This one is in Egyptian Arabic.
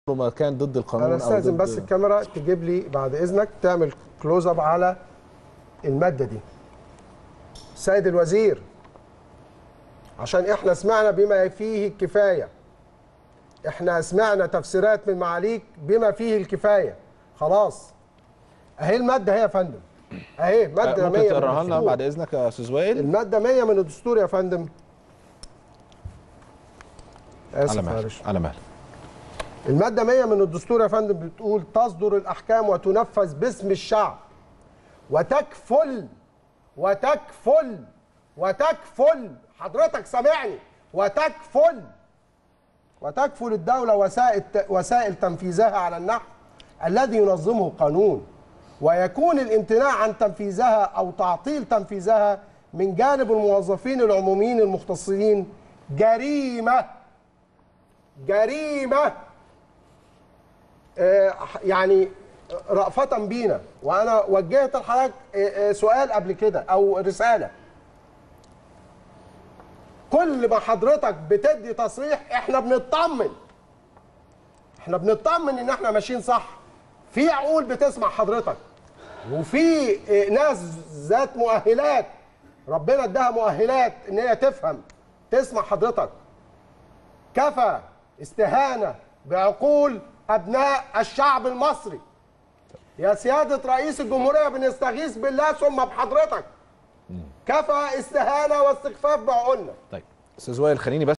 ما كان ضد القانون انا أو استاذن ضد- بس الكاميرا تجيب لي بعد اذنك تعمل كلوز اب على الماده دي سيد الوزير عشان احنا سمعنا بما فيه الكفايه احنا سمعنا تفسيرات من معاليك بما فيه الكفايه خلاص اهي الماده اهي يا فندم اهي ماده 100 ممكن من تقراها لنا الدستور. بعد اذنك يا استاذ وائل الماده 100 من الدستور يا فندم على اسف مهلك معلش على مهلك المادة 100 من الدستور يا فندم بتقول تصدر الأحكام وتنفذ باسم الشعب وتكفل وتكفل وتكفل حضرتك سامعني وتكفل وتكفل الدولة وسائل وسائل تنفيذها على النحو الذي ينظمه القانون ويكون الامتناع عن تنفيذها أو تعطيل تنفيذها من جانب الموظفين العموميين المختصين جريمة جريمة آه، يعني رأفة بينا وأنا وجهت لحضرتك آه، آه، سؤال قبل كده أو رسالة كل ما حضرتك بتدي تصريح احنا بنطمن احنا بنطمن ان احنا ماشيين صح في عقول بتسمع حضرتك وفي آه، ناس ذات مؤهلات ربنا اداها مؤهلات ان هي تفهم تسمع حضرتك كفى استهانة بعقول أبناء الشعب المصري يا سيادة رئيس الجمهورية بنستغيث بالله ثم بحضرتك كفى استهانة واستخفاف بعقولنا طيب استاذ وائل خليني بس